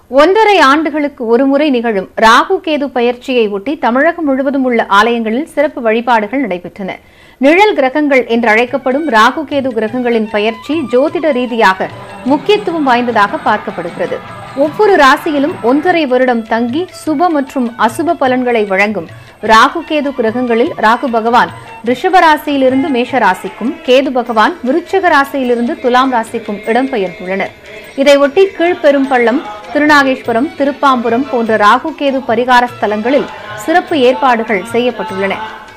ஒன்றரை ஆண்டுகளுக்கு ஒருமுறை நிகழும் ராகு கேது பயிற்சியை ஒட்டி தமிழகம் முழுவதும் உள்ள ஆலயங்களில் சிறப்பு வழிபாடுகள் நடைபெற்றன நிழல் கிரகங்கள் என்று அழைக்கப்படும் ராகு கேது கிரகங்களின் பயிற்சி ஜோதிட ரீதியாக முக்கியத்துவம் வாய்ந்ததாக பார்க்கப்படுகிறது ஒவ்வொரு ராசியிலும் ஒன்றரை வருடம் தங்கி சுப மற்றும் அசுப பலன்களை வழங்கும் ராகு கேது கிரகங்களில் ராகு பகவான் ரிஷப ராசியிலிருந்து மேஷ ராசிக்கும் கேது பகவான் விருச்சக ராசியிலிருந்து துலாம் ராசிக்கும் இடம்பெயர்ந்துள்ளனர் இதையொட்டி கீழ்பெரும்பள்ளம் திருநாகேஸ்வரம் திருப்பாம்புரம் போன்ற ராகு கேது பரிகார ஸ்தலங்களில் சிறப்பு ஏற்பாடுகள் செய்யப்பட்டுள்ளன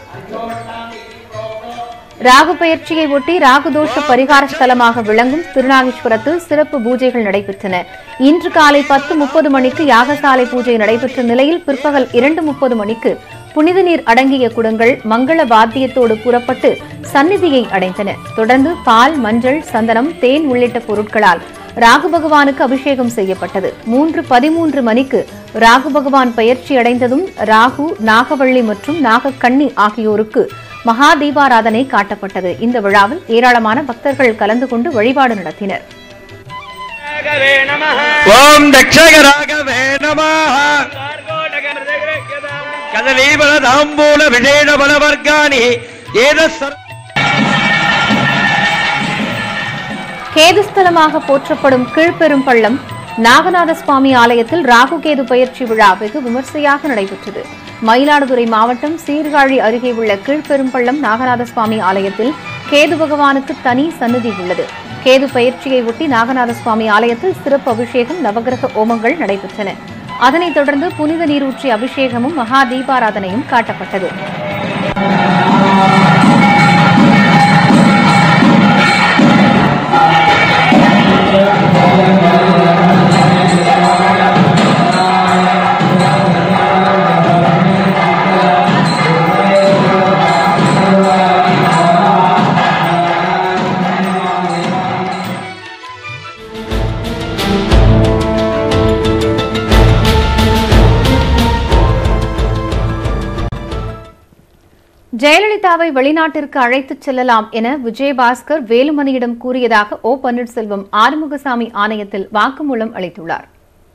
ராகு பயிற்சியை ஒட்டி ராகுதோஷ பரிகார ஸ்தலமாக விளங்கும் திருநாகேஸ்வரத்தில் சிறப்பு பூஜைகள் நடைபெற்றன இன்று காலை பத்து முப்பது மணிக்கு யாகசாலை பூஜை நடைபெற்ற நிலையில் பிற்பகல் இரண்டு முப்பது மணிக்கு புனித நீர் அடங்கிய குடங்கள் மங்கள வாத்தியத்தோடு புறப்பட்டு சந்நிதியை அடைந்தன தொடர்ந்து பால் மஞ்சள் சந்தனம் தேன் உள்ளிட்ட பொருட்களால் ராகு பகவானுக்கு அபிஷேகம் செய்யப்பட்டது மூன்று பதிமூன்று மணிக்கு ராகு பகவான் பயிற்சி அடைந்ததும் ராகு நாகவள்ளி மற்றும் நாகக்கண்ணி ஆகியோருக்கு மகா தீபாராதனை காட்டப்பட்டது இந்த விழாவில் ஏராளமான பக்தர்கள் கலந்து கொண்டு வழிபாடு நடத்தினர் ராகவே நமः ஓம் தக்ஷகராகவே நமः கார்கோடகமிருதகிரக்யதாம் கதலீபல தாம்பூல விசேஷ பலவர்காணி ஏத சர்வ கேதுஸ்தலமாக போற்றப்படும் கீழ்பெரும்பள்ளம் நாகநாத சுவாமி ஆலயத்தில் ராகு கேது பயிற்சி விழா வெகு விமர்சையாக நடைபெற்றது மயிலாடுதுறை மாவட்டம் சீர்காழி அருகே உள்ள கீழ்பெரும்பள்ளம் நாகநாத சுவாமி ஆலயத்தில் கேது பகவானுக்கு தனி சந்நிதி உள்ளது கேது பயிற்சியை ஒட்டி நாகநாத சுவாமி ஆலயத்தில் சிறப்பு அபிஷேகம் நவகிரக ஓமங்கள் நடைபெற்றன அதனைத் தொடர்ந்து புனித நீரூற்றி அபிஷேகமும் மகா தீபாராதனையும் காட்டப்பட்டது ஜெயலலிதாவை வெளிநாட்டிற்கு அழைத்துச் செல்லலாம் என விஜயபாஸ்கர் வேலுமணியிடம் கூறியதாக ஓ பன்னீர்செல்வம் ஆறுமுகசாமி ஆணையத்தில் வாக்குமூலம் அளித்துள்ளார்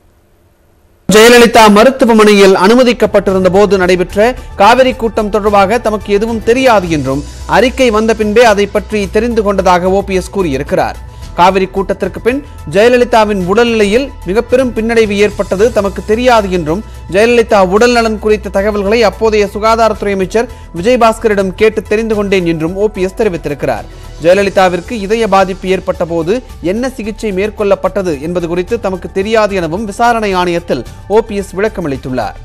ஜெயலலிதா மருத்துவமனையில் அனுமதிக்கப்பட்டிருந்த போது நடைபெற்ற காவிரி கூட்டம் தொடர்பாக தமக்கு எதுவும் தெரியாது என்றும் அறிக்கை வந்த பின்பே அதை பற்றி தெரிந்து கொண்டதாக ஓபிஎஸ் கூறியிருக்கிறார் காவிரி கூட்டத்திற்கு பின் ஜெயலலிதாவின் உடல்நிலையில் மிக பெரும் பின்னடைவு ஏற்பட்டது தமக்கு தெரியாது என்றும் ஜெயலலிதா உடல்நலன் குறித்த தகவல்களை அப்போதைய சுகாதாரத்துறை அமைச்சர் விஜயபாஸ்கரிடம் கேட்டு தெரிந்து கொண்டேன் என்றும் ஓபிஎஸ் தெரிவித்திருக்கிறார் ஜெயலலிதாவிற்கு இதய பாதிப்பு ஏற்பட்ட போது என்ன சிகிச்சை மேற்கொள்ளப்பட்டது என்பது குறித்து தமக்கு தெரியாது எனவும் விசாரணை ஆணையத்தில் ஓபிஎஸ் விளக்கமளித்துள்ளார்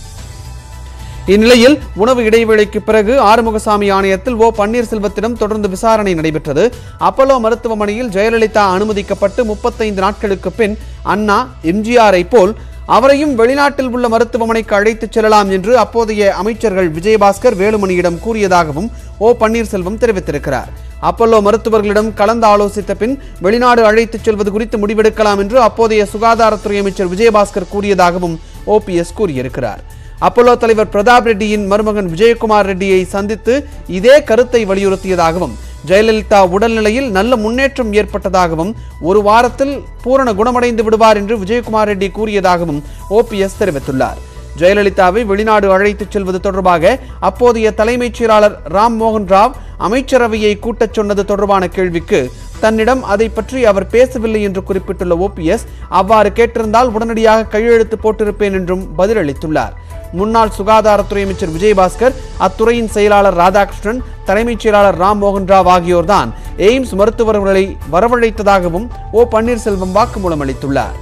இந்நிலையில் உணவு இடைவேளைக்கு பிறகு ஆறுமுகசாமி ஆணையத்தில் ஓ பன்னீர்செல்வத்திடம் தொடர்ந்து விசாரணை நடைபெற்றது அப்போலோ மருத்துவமனையில் ஜெயலலிதா அனுமதிக்கப்பட்டு முப்பத்தைந்து நாட்களுக்கு பின் அண்ணா எம்ஜிஆரை போல் அவரையும் வெளிநாட்டில் உள்ள மருத்துவமனைக்கு அழைத்துச் செல்லலாம் என்று அப்போதைய அமைச்சர்கள் விஜயபாஸ்கர் வேலுமணியிடம் கூறியதாகவும் ஓ பன்னீர்செல்வம் தெரிவித்திருக்கிறார் அப்பல்லோ மருத்துவர்களிடம் கலந்து ஆலோசித்த பின் வெளிநாடு அழைத்துச் செல்வது குறித்து முடிவெடுக்கலாம் என்று அப்போதைய சுகாதாரத்துறை அமைச்சர் விஜயபாஸ்கர் கூறியதாகவும் ஓபிஎஸ் கூறியிருக்கிறார் அப்பல்லோ தலைவர் பிரதாப் ரெட்டியின் மருமகன் விஜயகுமார் ரெட்டியை சந்தித்து இதே கருத்தை வலியுறுத்தியதாகவும் ஜெயலலிதா உடல்நிலையில் நல்ல முன்னேற்றம் ஏற்பட்டதாகவும் ஒரு வாரத்தில் பூரண குணமடைந்து விடுவார் என்று விஜயகுமார் ரெட்டி கூறியதாகவும் ஓபிஎஸ் தெரிவித்துள்ளார் ஜெயலலிதாவை வெளிநாடு அழைத்துச் செல்வது தொடர்பாக அப்போதைய தலைமைச் செயலாளர் ராம் மோகன் ராவ் அமைச்சரவையை கூட்டச் சொன்னது தொடர்பான கேள்விக்கு தன்னிடம் அதை பற்றி அவர் பேசவில்லை என்று குறிப்பிட்டுள்ள ஓபிஎஸ் அவ்வாறு கேட்டிருந்தால் உடனடியாக கையெழுத்து போட்டிருப்பேன் என்றும் பதிலளித்துள்ளார் முன்னாள் சுகாதாரத்துறை அமைச்சர் விஜயபாஸ்கர் அத்துறையின் செயலாளர் ராதாகிருஷ்ணன் தலைமைச் செயலாளர் ராம் மோகன் ராவ் ஆகியோர்தான் எய்ம்ஸ் மருத்துவர்களை வரவழைத்ததாகவும் ஓ பன்னீர்செல்வம் வாக்குமூலம் அளித்துள்ளார்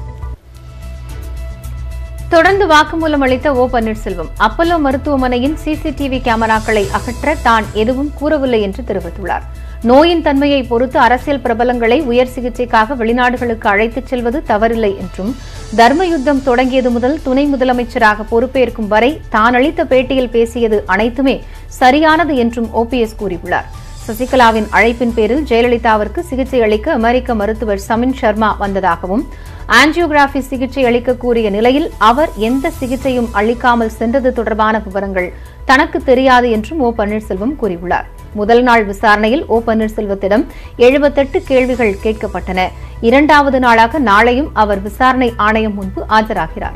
தொடர்ந்து வாக்குமூலம் அளித்த ஓ பன்னீர்செல்வம் அப்பல்லோ மருத்துவமனையின் சிசிடிவி கேமராக்களை அகற்ற தான் எதுவும் கூறவில்லை என்று தெரிவித்துள்ளார் நோயின் தன்மையை பொறுத்து அரசியல் பிரபலங்களை உயர் சிகிச்சைக்காக வெளிநாடுகளுக்கு அழைத்துச் செல்வது தவறில்லை என்றும் தர்ம யுத்தம் தொடங்கியது முதல் துணை முதலமைச்சராக பொறுப்பேற்கும் வரை தான் அளித்த பேட்டியில் பேசியது அனைத்துமே சரியானது என்றும் ஓபிஎஸ் கூறியுள்ளார் சசிகலாவின் அழைப்பின் பேரில் ஜெயலலிதாவிற்கு சிகிச்சை அளிக்க அமெரிக்க மருத்துவர் சமின் சர்மா வந்ததாகவும் ஆஞ்சியோகிராபி சிகிச்சை அளிக்க கூறிய நிலையில் அவர் எந்த சிகிச்சையும் அளிக்காமல் சென்றது தொடர்பான விவரங்கள் தனக்கு தெரியாது என்றும் ஓ பன்னீர்செல்வம் கூறியுள்ளார் முதல் நாள் விசாரணையில் ஓ பன்னீர்செல்வத்திடம் எழுபத்தெட்டு கேள்விகள் கேட்கப்பட்டன இரண்டாவது நாளாக நாளையும் அவர் விசாரணை ஆணையம் முன்பு ஆஜராகிறார்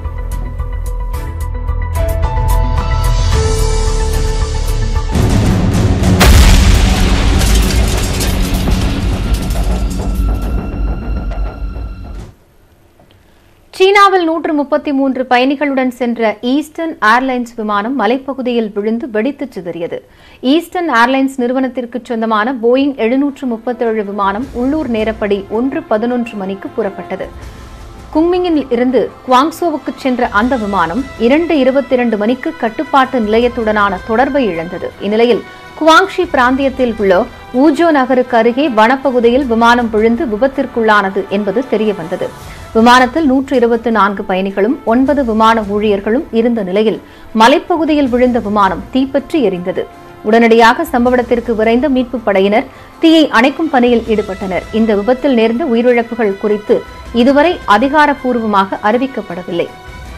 சீனாவில் நூற்று முப்பத்தி மூன்று பயணிகளுடன் சென்ற ஈஸ்டர்ன் ஏர்லைன்ஸ் விமானம் மலைப்பகுதியில் விழுந்து வெடித்து சிதறியது ஈஸ்டர்ன் ஏர்லைன்ஸ் நிறுவனத்திற்கு சொந்தமான போயிங் எழுநூற்று முப்பத்தேழு விமானம் உள்ளூர் நேரப்படி ஒன்று பதினொன்று மணிக்கு புறப்பட்டது குங்மிங்கில் இருந்து குவாங்சோவுக்கு சென்ற அந்த விமானம் இரண்டு இருபத்தி இரண்டு மணிக்கு கட்டுப்பாட்டு நிலையத்துடனான தொடர்பை இழந்தது இந்நிலையில் குவாங்ஷி பிராந்தியத்தில் உள்ள ஊஜோ நகருக்கு அருகே வனப்பகுதியில் விமானம் விழுந்து விபத்திற்குள்ளானது என்பது தெரியவந்தது விமானத்தில் நூற்று இருபத்தி நான்கு பயணிகளும் ஒன்பது விமான ஊழியர்களும் இருந்த நிலையில் மலைப்பகுதியில் விழுந்த விமானம் தீப்பற்றி எரிந்தது உடனடியாக சம்பவ இடத்திற்கு விரைந்த மீட்புப் படையினர் தீயை அணைக்கும் பணியில் ஈடுபட்டனர் இந்த விபத்தில் நேர்ந்த உயிரிழப்புகள் குறித்து இதுவரை அதிகாரப்பூர்வமாக அறிவிக்கப்படவில்லை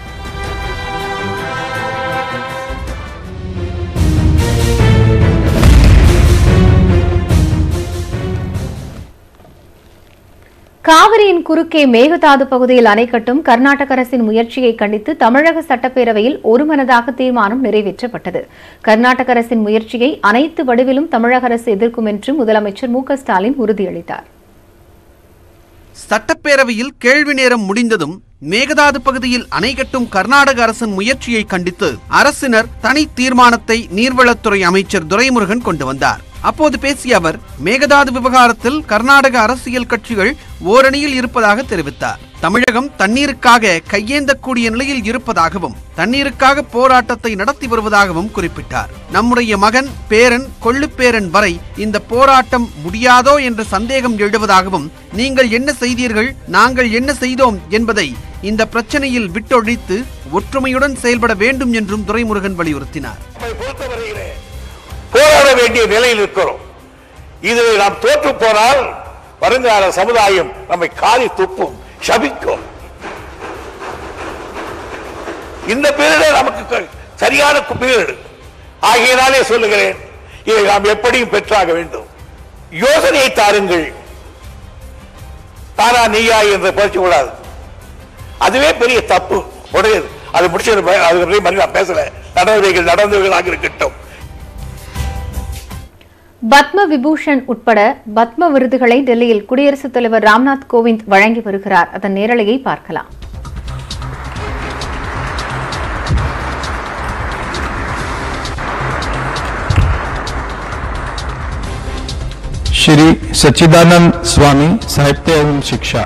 காவிரியின் குறுக்கே மேகதாது பகுதியில் அணை கட்டும் கர்நாடக அரசின் முயற்சியை கண்டித்து தமிழக சட்டப்பேரவையில் ஒருமனதாக தீர்மானம் நிறைவேற்றப்பட்டது கர்நாடக அரசின் முயற்சியை அனைத்து வடிவிலும் தமிழக அரசு எதிர்க்கும் என்று முதலமைச்சர் மு க ஸ்டாலின் உறுதியளித்தார் சட்டப்பேரவையில் கேள்வி நேரம் முடிந்ததும் மேகதாது பகுதியில் அணை கட்டும் கர்நாடக அரசின் முயற்சியை கண்டித்து அரசினர் தனி தீர்மானத்தை நீர்வளத்துறை அமைச்சர் துரைமுருகன் கொண்டு வந்தார் அப்போது பேசிய அவர் மேகதாது விவகாரத்தில் கர்நாடக அரசியல் கட்சிகள் ஓரணியில் இருப்பதாக தெரிவித்தார் தமிழகம் தண்ணீருக்காக கையேந்தக்கூடிய நிலையில் இருப்பதாகவும் தண்ணீருக்காக போராட்டத்தை நடத்தி வருவதாகவும் குறிப்பிட்டார் நம்முடைய மகன் பேரன் கொள்ளுப்பேரன் வரை இந்த போராட்டம் முடியாதோ என்ற சந்தேகம் எழுவதாகவும் நீங்கள் என்ன செய்தீர்கள் நாங்கள் என்ன செய்தோம் என்பதை இந்த பிரச்சனையில் விட்டொழித்து ஒற்றுமையுடன் செயல்பட வேண்டும் என்றும் துரைமுருகன் வலியுறுத்தினார் நம்மை பொறுத்தவரையிலே போராட வேண்டிய நிலையில் இருக்கிறோம் இதில் நாம் தோற்று போனால் வருங்கால சமுதாயம் நம்மை காரி துப்பும் சபிக்கும் இந்த பீரியடு நமக்கு க- சரியான பீரியடு ஆகையினாலே சொல்லுகிறேன் இதை நாம் எப்படியும் பெற்றாக வேண்டும் யோசனையை தாருங்கள் தானா நீயா என்று பறிச்சு கூடாது அதுவே பெரிய தப்பு உடையது அது முடிச்சு அது பற்றி மாதிரி நான் பேசல நடவடிக்கைகள் நடந்தவர்களாக இருக்கட்டும் பத்ம விபூஷன் உட்பட பத்ம விருதுகளை டெல்லியில் குடியரசுத் தலைவர் ராம்நாத் கோவிந்த் வழங்கி வருகிறார் அதன் நேரலையை பார்க்கலாம் श्री सच्चिदानंद स्वामी साहित्य एवं शिक्षा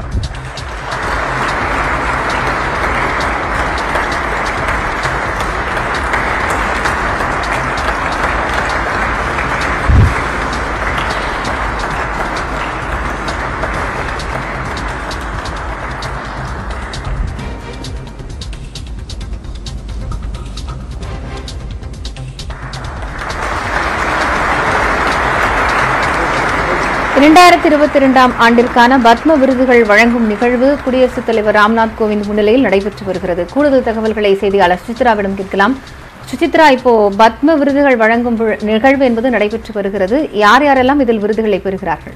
இரண்டாயிரத்தி இருபத்தி இரண்டாம் ஆண்டிற்கான பத்ம விருதுகள் வழங்கும் நிகழ்வு குடியரசுத் தலைவர் ராம்நாத் கோவிந்த் முன்னிலையில் நடைபெற்று வருகிறது கூடுதல் தகவல்களை செய்தியாளர் சுசித்ராவிடம் கேட்கலாம் சுசித்ரா இப்போ பத்ம விருதுகள் வழங்கும் விழ- நிகழ்வு என்பது நடைபெற்று வருகிறது யார் யாரெல்லாம் இதில் விருதுகளை பெறுகிறார்கள்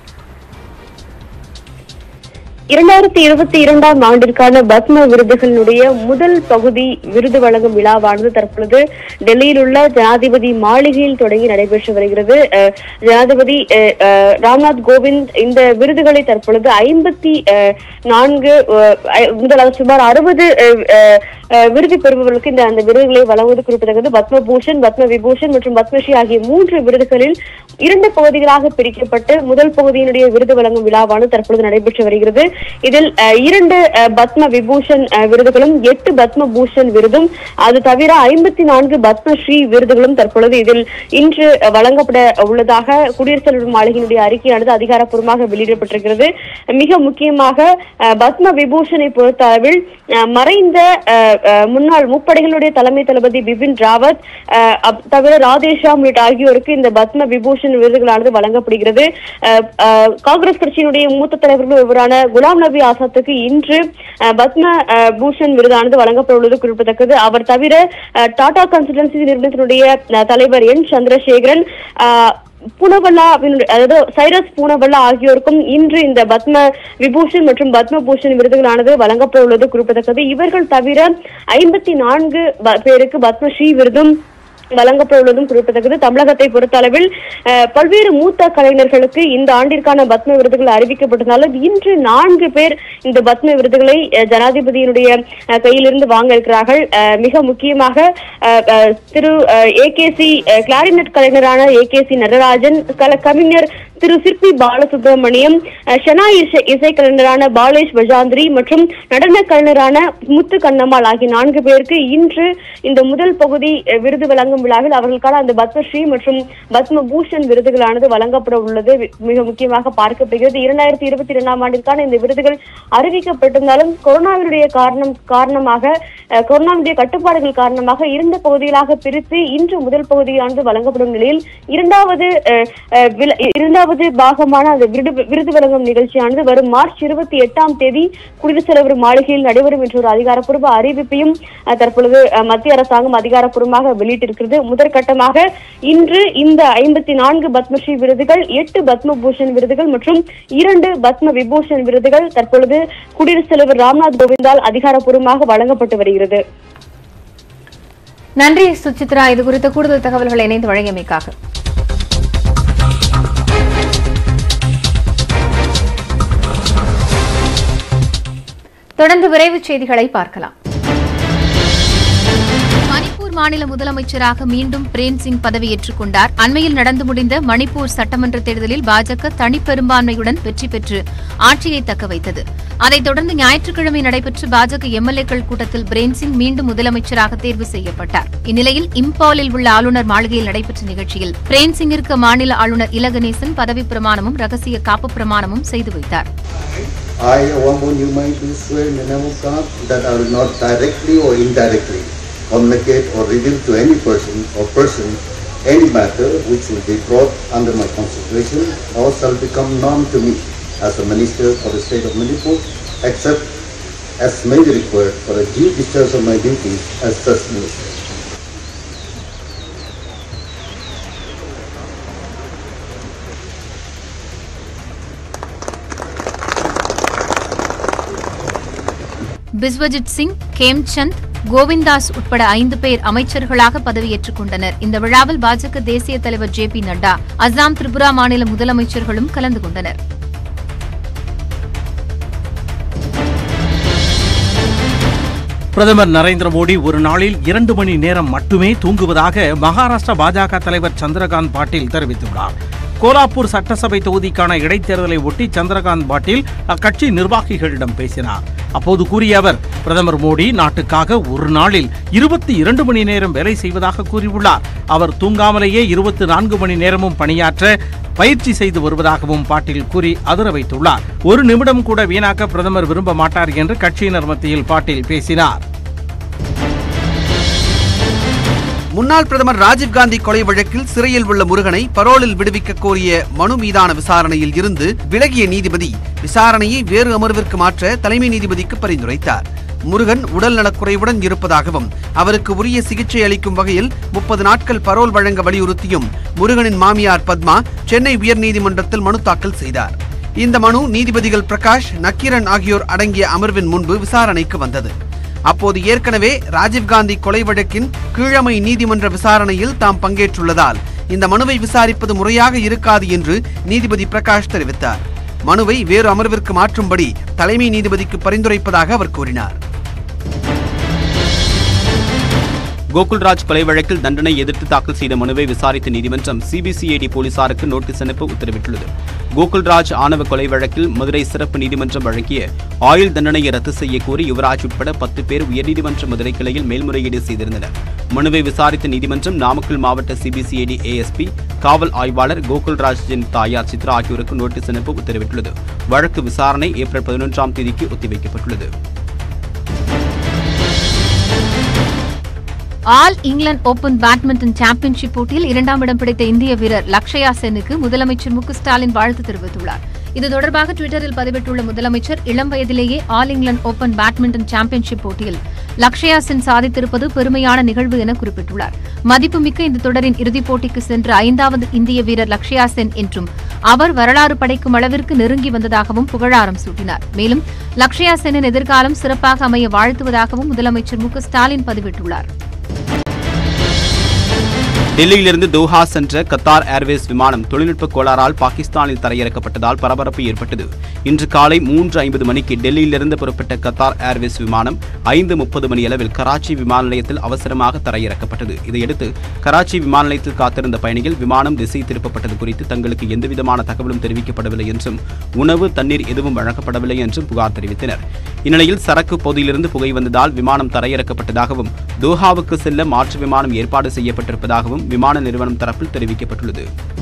இரண்டாயிரத்தி இருபத்தி இரண்டாம் ஆண்டிற்கான பத்ம விருதுகளினுடைய முதல் பகுதி விருது வழங்கும் விழாவானது தற்பொழுது டெல்லியில் உள்ள ஜனாதிபதி மாளிகையில் தொடங்கி நடைபெற்று வருகிறது அஹ், ஜனாதிபதி அஹ், அஹ், ராம்நாத் கோவிந்த் இந்த விருதுகளை தற்பொழுது ஐம்பத்தி அஹ், நான்கு அஹ், ஐ- முதல் சுமார் அறுபது விருது பெறுபவர்களுக்கு இந்த அந்த விருதுகளை வழங்குவது குறிப்பிடத்தக்கது பத்மபூஷன் பத்ம விபூஷன் மற்றும் பத்மஸ்ரீ ஆகிய மூன்று விருதுகளில் இரண்டு பகுதிகளாக பிரிக்கப்பட்டு முதல் பகுதியினுடைய விருது வழங்கும் விழாவானது தற்பொழுது நடைபெற்று வருகிறது இதில் அஹ், இரண்டு அஹ், பத்ம விபூஷன் அஹ், விருதுகளும் எட்டு பத்ம பூஷன் விருதும் அது தவிர ஐம்பத்தி நான்கு பத்மஸ்ரீ விருதுகளும் தற்பொழுது இதில் இன்று அஹ், வழங்கப்பட உள்ளதாக குடியரசுத் தலைவர் மாளிகையினுடைய அறிக்கையானது அதிகாரப்பூர்வமாக வெளியிடப்பட்டிருக்கிறது மிக முக்கியமாக அஹ், பத்ம விபூஷனை பொறுத்தளவில் அஹ், மறைந்த அஹ், அஹ், முன்னாள் முப்படைகளுடைய தலைமை தளபதி பிபின் ராவத் அஹ், அப்- தவிர ராதேஷாம் உள்ளிட்ட ஆகியோருக்கு இந்த பத்ம விபூஷன் விருதுகளானது வழங்கப்படுகிறது அஹ், அஹ், காங்கிரஸ் கட்சியினுடைய மூத்த தலைவர்கள் ஒருவரான குலாம் நபி ஆசாத்துக்கு இன்று அஹ், பத்ம அஹ், பூஷன் விருதானது வழங்கப்பட உள்ளது குறிப்பிடத்தக்கது அவர் தவிர அஹ், டாடா கன்சல்டன்சி நிறுவனத்தினுடைய அஹ், தலைவர் என் சந்திரசேகரன் அஹ், பூனவல்லா அப்படின்ற- அதாவது சைரஸ் பூனவல்லா ஆகியோருக்கும் இன்று இந்த பத்ம விபூஷன் மற்றும் பத்ம பூஷன் விருதுகளானது வழங்கப்பட உள்ளது குறிப்பிடத்தக்கது இவர்கள் தவிர ஐம்பத்தி நான்கு பேருக்கு பத்மஸ்ரீ விருதும் வழங்கப்பட உள்ளதும் குறிப்பிடத்தக்கது தமிழகத்தை பொறுத்தளவில் அஹ், பல்வேறு மூத்த கலைஞர்களுக்கு இந்த ஆண்டிற்கான பத்ம விருதுகள் அறிவிக்கப்பட்டதாலும் இன்று நான்கு பேர் இந்த பத்ம விருதுகளை அஹ், ஜனாதிபதியினுடைய அஹ், கையிலிருந்து வாங்க இருக்கிறார்கள் அஹ், மிக முக்கியமாக அஹ், அஹ், திரு ஏகேசி கிளாரினட் கலைஞரான ஏகேசி நடராஜன் கல- கவிஞர் திரு சிற்பி பாலசுப்ரமணியம் அஹ், ஷெனா இசை இசைக்கலைஞரான பாலேஷ் பஜாந்திரி மற்றும் நடன கலைஞரான முத்து கண்ணம்மாள் ஆகிய நான்கு பேருக்கு இன்று இந்த முதல் பகுதி அஹ், விருது வழங்கும் விழாவில் அவர்களுக்கான அந்த பத்மஸ்ரீ மற்றும் பத்ம பூஷன் விருதுகளானது வழங்கப்பட உள்ளது வி- மிக முக்கியமாக பார்க்கப்படுகிறது இரண்டாயிரத்தி இருபத்தி இரண்டாம் ஆண்டிற்கான இந்த விருதுகள் அறிவிக்கப்பட்டிருந்தாலும் கொரோனாவினுடைய காரணம் காரணமாக அஹ், கொரோனாவுடைய கட்டுப்பாடுகள் காரணமாக இரண்டு பகுதிகளாக பிரித்து இன்று முதல் பகுதியானது வழங்கப்படும் நிலையில் இரண்டாவது அஹ், அஹ், வில- இரண்டாவது பாகமான அந்த விருது விருது வழங்கும் நிகழ்ச்சியானது வரும் மார்ச் இருபத்தி எட்டாம் தேதி குடியரசுத் தலைவர் மாளிகையில் நடைபெறும் என்ற ஒரு அதிகாரப்பூர்வ அறிவிப்பையும் அஹ், தற்பொழுது அஹ், மத்திய அரசாங்கம் அதிகாரப்பூர்வமாக வெளியிட்டிருக்கிறது முதற்கட்டமாக இன்று இந்த ஐம்பத்தி நான்கு பத்மஸ்ரீ விருதுகள் எட்டு பத்ம பூஷன் விருதுகள் மற்றும் இரண்டு பத்ம விபூஷன் விருதுகள் தற்பொழுது குடியரசுத் தலைவர் ராம்நாத் கோவிந்தால் அதிகாரப்பூர்வமாக வழங்கப்பட்டு வருகிறது நன்றி சுசித்ரா இது குறித்த கூடுதல் தகவல்களை இணைந்து வழங்கியமைக்காக தொடர்ந்து விரைவுச் செய்திகளை பார்க்கலாம் மணிப்பூர் மாநில முதலமைச்சராக மீண்டும் பிரேம் சிங் பதவியேற்றுக் கொண்டார் அண்மையில் நடந்து முடிந்த மணிப்பூர் சட்டமன்ற தேர்தலில் பாஜக தனிப்பெரும்பான்மையுடன் வெற்றி பெற்று ஆட்சியை தக்க வைத்தது அதைத் தொடர்ந்து ஞாயிற்றுக்கிழமை நடைபெற்ற பாஜக எம்எல்ஏக்கள் கூட்டத்தில் பிரேம் சிங் மீண்டும் முதலமைச்சராக தேர்வு செய்யப்பட்டார் இந்நிலையில் இம்பாலில் உள்ள ஆளுநர் மாளிகையில் நடைபெற்ற நிகழ்ச்சியில் பிரேம் சிங்கிற்கு மாநில ஆளுநர் இலகணேசன் பதவிப் பிரமாணமும் ரகசிய காப்பு பிரமாணமும் செய்து வைத்தார் I, Wambon Yumai, do swear in the name of God that I will not directly or indirectly communicate or reveal to any person or person any matter which will be brought under my consideration or shall become known to me as a minister for the state of Manipur, except as may be required for the due discharge of my duties as such minister. Biswajit Singh Khemchand கோவிந்தாஸ் உட்பட ஐந்து பேர் அமைச்சர்களாக பதவியேற்றுக் கொண்டனர் இந்த விழாவில் பாஜக தேசிய தலைவர் ஜே பி நட்டா அஸ்ஸாம் திரிபுரா மாநில முதலமைச்சர்களும் கலந்து கொண்டனர் பிரதமர் நரேந்திர மோடி ஒரு நாளில் இரண்டு மணி நேரம் மட்டுமே தூங்குவதாக மகாராஷ்டிரா பாஜக தலைவர் சந்திரகாந்த் பாட்டீல் தெரிவித்துள்ளார் கோலாப்பூர் சட்டசபை தொகுதிக்கான இடைத்தேர்தலை ஒட்டி சந்திரகாந்த் பாட்டீல் அக்கட்சி நிர்வாகிகளிடம் பேசினார் அப்போது கூறிய அவர் பிரதமர் மோடி நாட்டுக்காக ஒரு நாளில் இருபத்தி இரண்டு மணி நேரம் வேலை செய்வதாக கூறியுள்ளார் அவர் தூங்காமலேயே இருபத்தி நான்கு மணி நேரமும் பணியாற்ற பயிற்சி செய்து வருவதாகவும் பாட்டீல் கூறி அதிர வைத்துள்ளார் ஒரு நிமிடம் கூட வீணாக்க பிரதமர் விரும்ப மாட்டார் என்று கட்சியினர் மத்தியில் பாட்டீல் பேசினார் முன்னாள் பிரதமர் ராஜீவ்காந்தி கொலை வழக்கில் சிறையில் உள்ள முருகனை பரோலில் விடுவிக்க கோரிய மனு மீதான விசாரணையில் இருந்து விலகிய நீதிபதி விசாரணையை வேறு அமர்விற்கு மாற்ற தலைமை நீதிபதிக்கு பரிந்துரைத்தார் முருகன் உடல் நலக்குறைவுடன் இருப்பதாகவும் அவருக்கு உரிய சிகிச்சை அளிக்கும் வகையில் முப்பது நாட்கள் பரோல் வழங்க வலியுறுத்தியும் முருகனின் மாமியார் பத்மா சென்னை உயர்நீதிமன்றத்தில் மனு தாக்கல் செய்தார் இந்த மனு நீதிபதிகள் பிரகாஷ் நக்கீரன் ஆகியோர் அடங்கிய அமர்வின் முன்பு விசாரணைக்கு வந்தது அப்போது ஏற்கனவே ராஜீவ்காந்தி கொலை வழக்கின் கீழமை நீதிமன்ற விசாரணையில் தாம் பங்கேற்றுள்ளதால் இந்த மனுவை விசாரிப்பது முறையாக இருக்காது என்று நீதிபதி பிரகாஷ் தெரிவித்தார் மனுவை வேறு அமர்விற்கு மாற்றும்படி தலைமை நீதிபதிக்கு பரிந்துரைப்பதாக அவர் கூறினார் கோகுல்ராஜ் கொலை வழக்கில் தண்டனை எதிர்த்து தாக்கல் செய்த மனுவை விசாரித்த நீதிமன்றம் சிபிசிஐடி போலீசாருக்கு நோட்டீஸ் அனுப்ப உத்தரவிட்டுள்ளது கோகுல்ராஜ் ஆணவ கொலை வழக்கில் மதுரை சிறப்பு நீதிமன்றம் வழங்கிய ஆயுள் தண்டனையை ரத்து செய்ய கோரி யுவராஜ் உட்பட பத்து பேர் உயர்நீதிமன்ற மதுரை கிளையில் மேல்முறையீடு செய்திருந்தனர் மனுவை விசாரித்த நீதிமன்றம் நாமக்கல் மாவட்ட சிபிசிஐடி ஏஎஸ்பி காவல் ஆய்வாளர் கோகுல்ராஜின் தாயார் சித்ரா ஆகியோருக்கு நோட்டீஸ் அனுப்ப உத்தரவிட்டுள்ளது வழக்கு விசாரணை ஏப்ரல் பதினொன்றாம் தேதிக்கு ஒத்திவைக்கப்பட்டுள்ளது all England open badminton championship போட்டியில் இரண்டாம் இடம் பிடித்த இந்திய வீரர் லக்ஷயா சென்னுக்கு முதலமைச்சர் மு க ஸ்டாலின் வாழ்த்து தெரிவித்துள்ளார் இது தொடர்பாக டுவிட்டரில் பதிவிட்டுள்ள முதலமைச்சர் இளம் வயதிலேயே all England open badminton championship போட்டியில் லக்ஷயா சென் சாதித்திருப்பது பெருமையான நிகழ்வு என குறிப்பிட்டுள்ளார் மதிப்புமிக்க இந்த தொடரின் இறுதிப் போட்டிக்கு சென்ற ஐந்தாவது இந்திய வீரர் லக்ஷயா சென் என்றும் அவர் வரலாறு படைக்கும் அளவிற்கு நெருங்கி வந்ததாகவும் புகழாரம் சூட்டினார் மேலும் லக்ஷயா சென்னின் எதிர்காலம் சிறப்பாக அமைய வாழ்த்துவதாகவும் முதலமைச்சர் மு க ஸ்டாலின் பதிவிட்டுள்ளார் டெல்லியிலிருந்து தோஹா சென்ற கத்தார் ஏர்வேஸ் விமானம் தொழில்நுட்ப கோளாறால் பாகிஸ்தானில் தரையிறக்கப்பட்டதால் பரபரப்பு ஏற்பட்டது இன்று காலை மூன்று ஐம்பது மணிக்கு டெல்லியிலிருந்து புறப்பட்ட கத்தார் ஏர்வேஸ் விமானம் ஐந்து முப்பது மணி அளவில் கராச்சி விமான நிலையத்தில் அவசரமாக தரையிறக்கப்பட்டது இதையடுத்து கராச்சி விமான நிலையத்தில் காத்திருந்த பயணிகள் விமானம் திசை திருப்பப்பட்டது குறித்து தங்களுக்கு எந்தவிதமான தகவலும் தெரிவிக்கப்படவில்லை என்றும் உணவு தண்ணீர் எதுவும் வழங்கப்படவில்லை என்றும் புகார் தெரிவித்தனர் இந்நிலையில் சரக்கு பகுதியிலிருந்து புகை வந்ததால் விமானம் தரையிறக்கப்பட்டதாகவும் தோஹாவுக்கு செல்ல மாற்று விமானம் ஏற்பாடு செய்யப்பட்டிருப்பதாகவும் விமான நிறுவனம் தரப்பில் தெரிவிக்கப்பட்டுள்ளது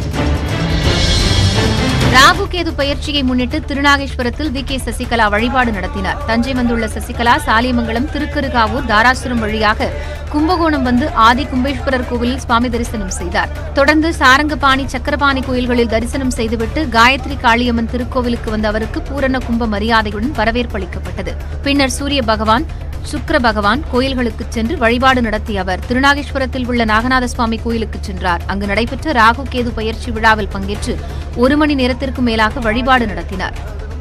ராகு கேது பயிற்சியை முன்னிட்டு திருநாகேஸ்வரத்தில் வி கே சசிகலா வழிபாடு நடத்தினார் தஞ்சை வந்துள்ள சசிகலா சாலியமங்கலம் திருக்கருகாவூர் தாராசுரம் வழியாக கும்பகோணம் வந்து ஆதி கும்பேஸ்வரர் கோவிலில் சுவாமி தரிசனம் செய்தார் தொடர்ந்து சாரங்கபாணி சக்கரபாணி கோயில்களில் தரிசனம் செய்துவிட்டு காயத்ரி காளியம்மன் திருக்கோவிலுக்கு வந்த அவருக்கு பூரண கும்ப மரியாதையுடன் வரவேற்பளிக்கப்பட்டது பின்னர் சூரிய பகவான் சுக்கிர பகவான் கோயில்களுக்கு சென்று வழிபாடு நடத்திய அவர் திருநாகேஸ்வரத்தில் உள்ள நாகநாத சுவாமி கோயிலுக்கு சென்றார் அங்கு நடைபெற்ற ராகு கேது பயிற்சி விழாவில் பங்கேற்று ஒரு மணி நேரத்திற்கு மேலாக வழிபாடு நடத்தினார்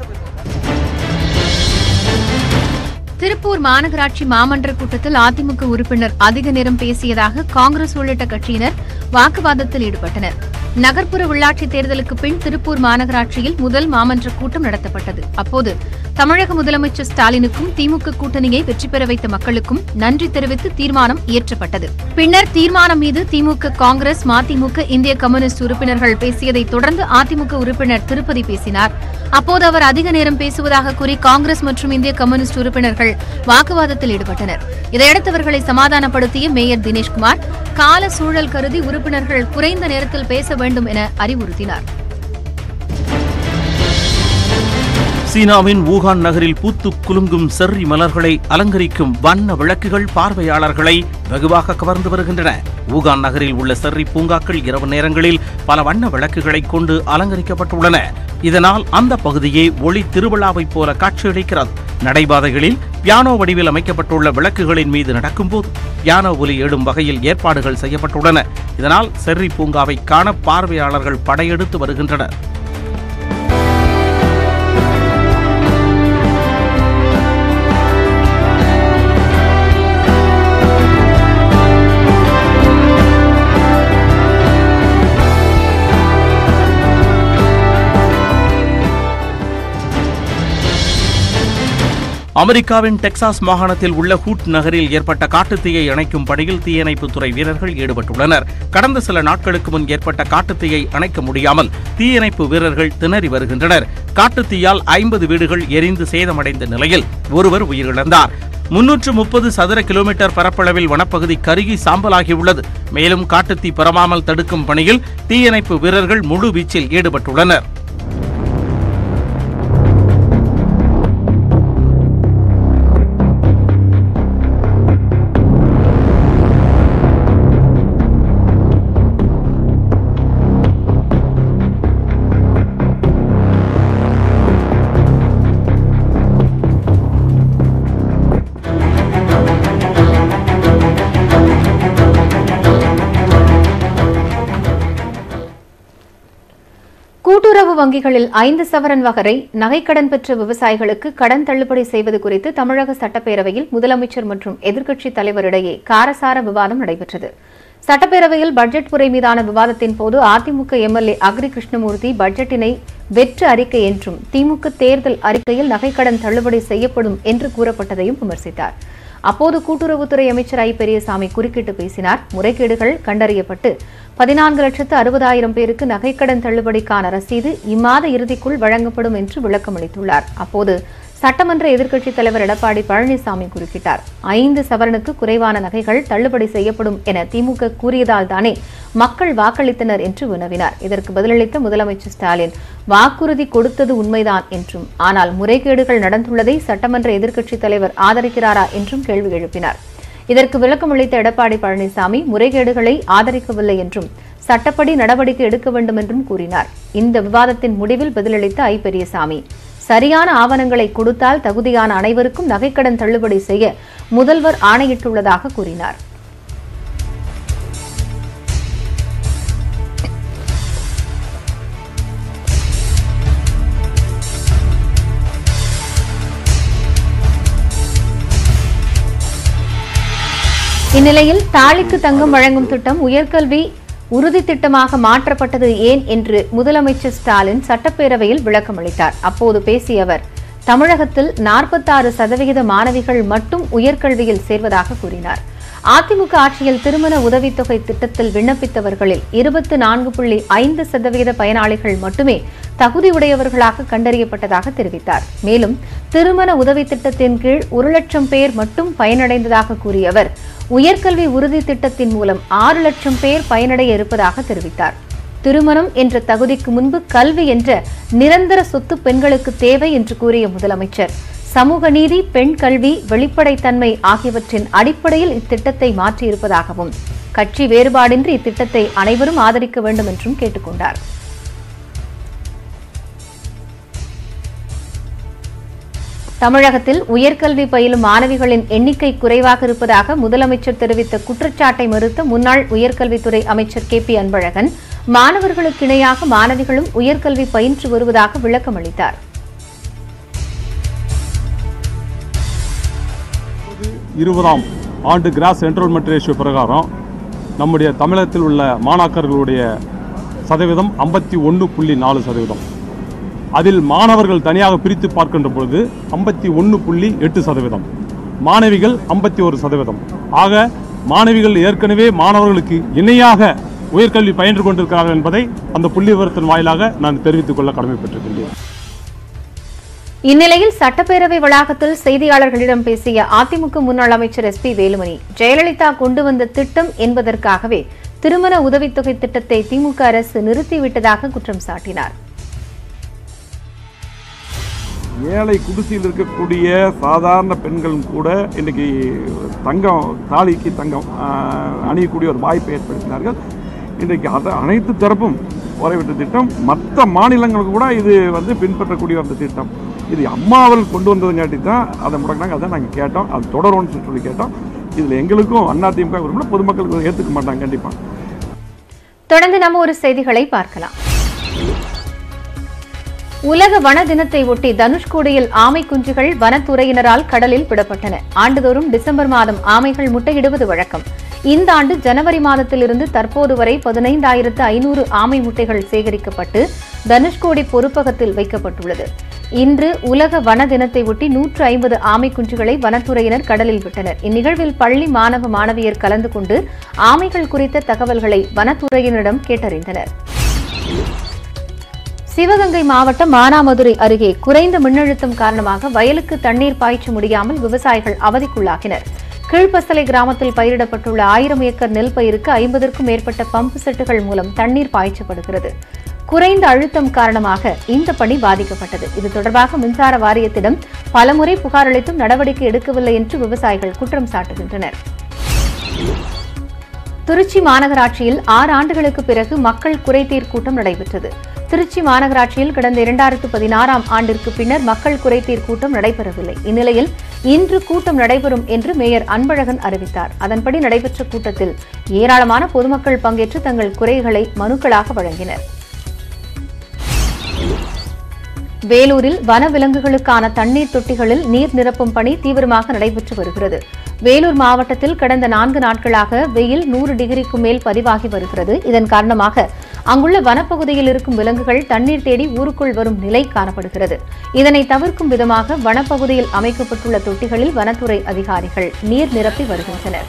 திருப்பூர் மாநகராட்சி மாமன்ற கூட்டத்தில் அதிமுக உறுப்பினர் அதிக நேரம் பேசியதாக காங்கிரஸ் உள்ளிட்ட கட்சியினர் வாக்குவாதத்தில் ஈடுபட்டனர் நகர்ப்புற உள்ளாட்சி தேர்தலுக்கு பின் திருப்பூர் மாநகராட்சியில் முதல் மாமன்ற கூட்டம் நடத்தப்பட்டது அப்போது தமிழக முதலமைச்சர் ஸ்டாலினுக்கும் திமுக கூட்டணியை வெற்றி பெற வைத்த மக்களுக்கும் நன்றி தெரிவித்து தீர்மானம் இயற்றப்பட்டது பின்னர் தீர்மானம் மீது திமுக காங்கிரஸ் மதிமுக இந்திய கம்யூனிஸ்ட் உறுப்பினர்கள் பேசியதைத் தொடர்ந்து அதிமுக உறுப்பினர் திருப்பதி பேசினார் அப்போது அவர் அதிக நேரம் பேசுவதாக கூறி காங்கிரஸ் மற்றும் இந்திய கம்யூனிஸ்ட் உறுப்பினர்கள் வாக்குவாதத்தில் ஈடுபட்டனர் இதையடுத்து அவர்களை சமாதானப்படுத்திய மேயர் தினேஷ்குமார் கால சூழல் கருதி உறுப்பினர்கள் குறைந்த நேரத்தில் பேச வேண்டும் என அறிவுறுத்தினார் சீனாவின் வூகான் நகரில் பூத்து குலுங்கும் செர்ரி மலர்களை அலங்கரிக்கும் வண்ண விளக்குகள் பார்வையாளர்களை வெகுவாக கவர்ந்து வருகின்றன வூகான் நகரில் உள்ள செர்ரி பூங்காக்கள் இரவு நேரங்களில் பல வண்ண விளக்குகளைக் கொண்டு அலங்கரிக்கப்பட்டுள்ளன இதனால் அந்த பகுதியே ஒளி திருவிழாவைப் போல காட்சியளிக்கிறது நடைபாதைகளில் பியானோ வடிவில் அமைக்கப்பட்டுள்ள விளக்குகளின் மீது நடக்கும்போது பியானோ ஒலி எழும் வகையில் ஏற்பாடுகள் செய்யப்பட்டுள்ளன இதனால் செர்ரி பூங்காவை காண பார்வையாளர்கள் படையெடுத்து வருகின்றனர் அமெரிக்காவின் டெக்சாஸ் மாகாணத்தில் உள்ள ஹூட் நகரில் ஏற்பட்ட காட்டுத்தீயை அணைக்கும் பணியில் தீயணைப்புத்துறை வீரர்கள் ஈடுபட்டுள்ளனர் கடந்த சில நாட்களுக்கு முன் ஏற்பட்ட காட்டுத்தீயை அணைக்க முடியாமல் தீயணைப்பு வீரர்கள் திணறி வருகின்றனர் காட்டுத்தீயால் ஐம்பது வீடுகள் எரிந்து சேதமடைந்த நிலையில் ஒருவர் உயிரிழந்தார் முன்னூற்று முப்பது சதுர கிலோமீட்டர் பரப்பளவில் வனப்பகுதி கருகி சாம்பலாகியுள்ளது மேலும் காட்டுத்தீ பரவாமல் தடுக்கும் பணியில் தீயணைப்பு வீரர்கள் முழு வீச்சில் ஈடுபட்டுள்ளனர் கூட்டுறவு வங்கிகளில் ஐந்து சவரன் வகரை நகைக்கடன் பெற்ற விவசாயிகளுக்கு கடன் தள்ளுபடி செய்வது குறித்து தமிழக சட்டப்பேரவையில் முதலமைச்சர் மற்றும் எதிர்க்கட்சித் தலைவரிடையே காரசார விவாதம் நடைபெற்றது சட்டப்பேரவையில் பட்ஜெட் உரை மீதான விவாதத்தின் போது அதிமுக எம்எல்ஏ அக்ரி கிருஷ்ணமூர்த்தி பட்ஜெட்டினை வெற்று அறிக்கை என்றும் திமுக தேர்தல் அறிக்கையில் நகைக்கடன் தள்ளுபடி செய்யப்படும் என்று கூறப்பட்டதையும் விமர்சித்தார் அப்போது கூட்டுறவுத்துறை அமைச்சர் ஐ பெரியசாமி குறுக்கிட்டு பேசினார் முறைகேடுகள் கண்டறியப்பட்டு பதினான்கு லட்சத்து அறுபதாயிரம் பேருக்கு நகைக்கடன் தள்ளுபடிக்கான ரசீது இம்மாத இறுதிக்குள் வழங்கப்படும் என்று விளக்கமளித்துள்ளார் அப்போது சட்டமன்ற எதிர்க்கட்சித் தலைவர் எடப்பாடி பழனிசாமி குறுக்கிட்டார் ஐந்து சவரனுக்கு குறைவான நகைகள் தள்ளுபடி செய்யப்படும் என திமுக கூறியதால் தானே மக்கள் வாக்களித்தனர் என்று வினவினார் இதற்கு பதிலளித்த முதலமைச்சர் ஸ்டாலின் வாக்குறுதி கொடுத்தது உண்மைதான் என்றும் ஆனால் முறைகேடுகள் நடந்துள்ளதை சட்டமன்ற எதிர்க்கட்சித் தலைவர் ஆதரிக்கிறாரா என்றும் கேள்வி எழுப்பினார் இதற்கு விளக்கமளித்த எடப்பாடி பழனிசாமி முறைகேடுகளை ஆதரிக்கவில்லை என்றும் சட்டப்படி நடவடிக்கை எடுக்க வேண்டும் என்றும் கூறினார் இந்த விவாதத்தின் முடிவில் பதிலளித்த ஐ பெரியசாமி சரியான ஆவணங்களை கொடுத்தால் தகுதியான அனைவருக்கும் நகைக்கடன் தள்ளுபடி செய்ய முதல்வர் ஆணையிட்டுள்ளதாக கூறினார் இந்நிலையில் தாலிக்கு தங்கம் வழங்கும் திட்டம் உயர்கல்வி உறுதி திட்டமாக மாற்றப்பட்டது ஏன் என்று முதலமைச்சர் ஸ்டாலின் சட்டப்பேரவையில் விளக்கமளித்தார் அப்போது பேசிய அவர் தமிழகத்தில் நாற்பத்தாறு சதவிகித மாணவிகள் மட்டும் உயர்கல்வியில் சேர்வதாக கூறினார் அதிமுக ஆட்சியில் திருமண உதவித்தொகை திட்டத்தில் விண்ணப்பித்தவர்களில் இருபத்தி நான்கு புள்ளி ஐந்து சதவிகித பயனாளிகள் மட்டுமே தகுதியுடையவர்களாக கண்டறியப்பட்டதாக தெரிவித்தார் மேலும் திருமண உதவி திட்டத்தின் கீழ் ஒரு லட்சம் பேர் மட்டும் பயனடைந்ததாக கூறிய அவர் உயர்கல்வி உறுதி திட்டத்தின் மூலம் ஆறு லட்சம் பேர் பயனடைய இருப்பதாக தெரிவித்தார் திருமணம் என்ற தகுதிக்கு முன்பு கல்வி என்ற நிரந்தர சொத்து பெண்களுக்கு தேவை என்று கூறிய முதலமைச்சர் சமூக நீதி பெண் கல்வி வெளிப்படைத்தன்மை ஆகியவற்றின் அடிப்படையில் இத்திட்டத்தை மாற்றியிருப்பதாகவும் கட்சி வேறுபாடின்றி இத்திட்டத்தை அனைவரும் ஆதரிக்க வேண்டும் என்றும் கேட்டுக்கொண்டார் தமிழகத்தில் உயர்கல்வி பயிலும் மாணவிகளின் எண்ணிக்கை குறைவாக இருப்பதாக முதலமைச்சர் தெரிவித்த குற்றச்சாட்டை மறுத்த முன்னாள் உயர்கல்வித்துறை அமைச்சர் கே பி அன்பழகன் மாணவர்களுக்கு இணையாக மாணவிகளும் உயர்கல்வி பயின்று வருவதாக விளக்கமளித்தார் இருபதாம் ஆண்டு கிராஸ் என்ரோல்மெண்ட் ரேஷியோ பிரகாரம் நம்முடைய தமிழகத்தில் உள்ள மாணாக்கர்களுடைய சதவீதம் ஐம்பத்தி ஒன்று புள்ளி நாலு சதவீதம் அதில் மாணவர்கள் தனியாக பிரித்து பார்க்கின்ற பொழுது ஐம்பத்தி ஒன்று புள்ளி எட்டு சதவீதம் மாணவிகள் ஐம்பத்தி ஒரு சதவீதம் ஆக மாணவிகள் ஏற்கனவே மாணவர்களுக்கு இணையாக உயர்கல்வி பயின்று கொண்டிருக்கிறார்கள் என்பதை அந்த புள்ளி விவரத்தின் வாயிலாக நான் தெரிவித்துக் கொள்ள கடமைப்பட்டிருக்கின்றேன் இந்நிலையில் சட்டப்பேரவை வளாகத்தில் செய்தியாளர்களிடம் பேசிய அதிமுக முன்னாள் அமைச்சர் எஸ் பி வேலுமணி ஜெயலலிதா கொண்டு வந்த திட்டம் என்பதற்காகவே திருமண உதவித்தொகை திட்டத்தை திமுக அரசு நிறுத்திவிட்டதாக குற்றம் சாட்டினார் ஏழை குடிசையில் இருக்கக்கூடிய சாதாரண பெண்களும் கூட இன்னைக்கு தங்கம் தாலிக்கு தங்கம் ஆஹ், அணியக்கூடிய ஒரு வாய்ப்பை ஏற்படுத்தினார்கள் இன்றைக்கு அது அனைத்து தரப்பும் உறைவிட்ட திட்டம் மற்ற மாநிலங்களுக்கு கூட இது வந்து பின்பற்றக்கூடிய அந்த திட்டம் இது அம்மா அவர்கள் கொண்டு வந்ததுங்காட்டி தான் அதை முடக்கினாங்க அதை நாங்கள் கேட்டோம் அது தொடரும்னு சொல்லி கேட்டோம் இதில் எங்களுக்கும் அதிமுக விரும்பல பொதுமக்களுக்கு ஏற்றுக்க மாட்டாங்க கண்டிப்பாக தொடர்ந்து நம்ம ஒரு செய்திகளை பார்க்கலாம் உலக வன தினத்தை ஒட்டி தனுஷ்கோடியில் ஆமை குஞ்சுகள் வனத்துறையினரால் கடலில் விடப்பட்டன ஆண்டுதோறும் டிசம்பர் மாதம் ஆமைகள் முட்டையிடுவது வழக்கம் இந்த ஆண்டு ஜனவரி மாதத்திலிருந்து தற்போது வரை பதினைந்தாயிரத்து ஐநூறு ஆமை முட்டைகள் சேகரிக்கப்பட்டு தனுஷ்கோடி பொறுப்பகத்தில் வைக்கப்பட்டுள்ளது இன்று உலக வன தினத்தை ஒட்டி நூற்று ஐம்பது ஆமை குஞ்சுகளை வனத்துறையினர் கடலில் விட்டனர் இந்நிகழ்வில் பள்ளி மாணவ மாணவியர் கலந்து கொண்டு ஆமைகள் குறித்த தகவல்களை வனத்துறையினரிடம் கேட்டறிந்தனர் சிவகங்கை மாவட்டம் மானாமதுரை அருகே குறைந்த மின்னழுத்தம் காரணமாக வயலுக்கு தண்ணீர் பாய்ச்ச முடியாமல் விவசாயிகள் அவதிக்குள்ளாகினர் கீழ்பசலை கிராமத்தில் பயிரிடப்பட்டுள்ள ஆயிரம் ஏக்கர் நெல் பயிருக்கு ஐம்பதற்கும் மேற்பட்ட பம்பு செட்டுகள் மூலம் தண்ணீர் பாய்ச்சப்படுகிறது குறைந்த அழுத்தம் காரணமாக இந்த பணி பாதிக்கப்பட்டது இது தொடர்பாக மின்சார வாரியத்திடம் பலமுறை புகார் அளித்தும் நடவடிக்கை எடுக்கவில்லை என்று விவசாயிகள் குற்றம் சாட்டுகின்றனர் திருச்சி மாநகராட்சியில் ஆறு ஆண்டுகளுக்கு பிறகு மக்கள் குறைதீர் கூட்டம் நடைபெற்றது திருச்சி மாநகராட்சியில் கடந்த இரண்டாயிரத்து பதினாறாம் ஆண்டிற்கு பின்னர் மக்கள் குறைதீர் கூட்டம் நடைபெறவில்லை இந்நிலையில் இன்று கூட்டம் நடைபெறும் என்று மேயர் அன்பழகன் அறிவித்தார் அதன்படி நடைபெற்ற கூட்டத்தில் ஏராளமான பொதுமக்கள் பங்கேற்று தங்கள் குறைகளை மனுக்களாக வழங்கினர் வேலூரில் வனவிலங்குகளுக்கான தண்ணீர் தொட்டிகளில் நீர் நிரப்பும் பணி தீவிரமாக நடைபெற்று வருகிறது வேலூர் மாவட்டத்தில் கடந்த நான்கு நாட்களாக வெயில் நூறு டிகிரிக்கு மேல் பதிவாகி வருகிறது இதன் காரணமாக அங்குள்ள வனப்பகுதியில் இருக்கும் விலங்குகள் தண்ணீர் தேடி ஊருக்குள் வரும் நிலை காணப்படுகிறது இதனை தவிர்க்கும் விதமாக வனப்பகுதியில் அமைக்கப்பட்டுள்ள தொட்டிகளில் வனத்துறை அதிகாரிகள் நீர் நிரப்பி வருகின்றனர்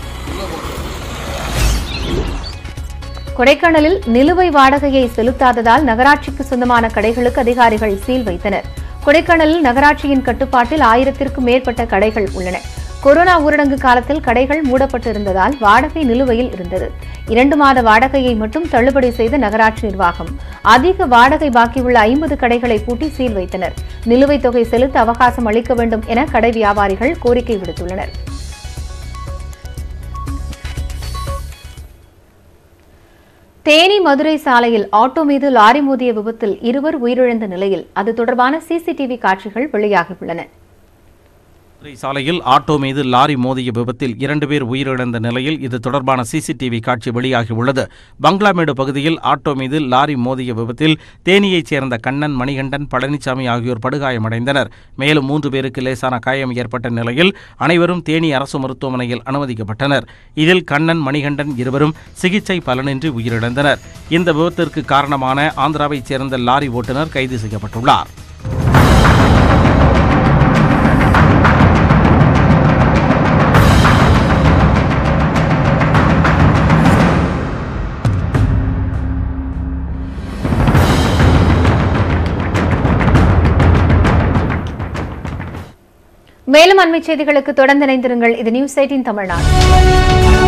கொடைக்கானலில் நிலுவை வாடகையை செலுத்தாததால் நகராட்சிக்கு சொந்தமான கடைகளுக்கு அதிகாரிகள் சீல் வைத்தனர் கொடைக்கானலில் நகராட்சியின் கட்டுப்பாட்டில் ஆயிரத்திற்கும் மேற்பட்ட கடைகள் உள்ளன கொரோனா ஊரடங்கு காலத்தில் கடைகள் மூடப்பட்டிருந்ததால் வாடகை நிலுவையில் இருந்தது இரண்டு மாத வாடகையை மட்டும் தள்ளுபடி செய்த நகராட்சி நிர்வாகம் அதிக வாடகை பாக்கியுள்ள ஐம்பது கடைகளை பூட்டி சீல் வைத்தனர் நிலுவைத் தொகை செலுத்த அவகாசம் அளிக்க வேண்டும் என கடை வியாபாரிகள் கோரிக்கை விடுத்துள்ளனர் தேனி மதுரை சாலையில் ஆட்டோ மீது லாரி மோதிய விபத்தில் இருவர் உயிரிழந்த நிலையில் அது தொடர்பான சிசிடிவி காட்சிகள் வெளியாகியுள்ளன மதுரை சாலையில் ஆட்டோ மீது லாரி மோதிய விபத்தில் இரண்டு பேர் உயிரிழந்த நிலையில் இது தொடர்பான சிசிடிவி காட்சி வெளியாகியுள்ளது பங்களாமேடு பகுதியில் ஆட்டோ மீது லாரி மோதிய விபத்தில் தேனியைச் சேர்ந்த கண்ணன் மணிகண்டன் பழனிசாமி ஆகியோர் படுகாயமடைந்தனர் மேலும் மூன்று பேருக்கு லேசான காயம் ஏற்பட்ட நிலையில் அனைவரும் தேனி அரசு மருத்துவமனையில் அனுமதிக்கப்பட்டனர் இதில் கண்ணன் மணிகண்டன் இருவரும் சிகிச்சை பலனின்றி உயிரிழந்தனர் இந்த விபத்திற்கு காரணமான ஆந்திராவைச் சேர்ந்த லாரி ஓட்டுநர் கைது செய்யப்பட்டுள்ளார் மேலும் அண்மைச் செய்திகளுக்கு தொடர்ந்து இணைந்திருங்கள் இது நியூஸ் எயிட்டின் தமிழ்நாடு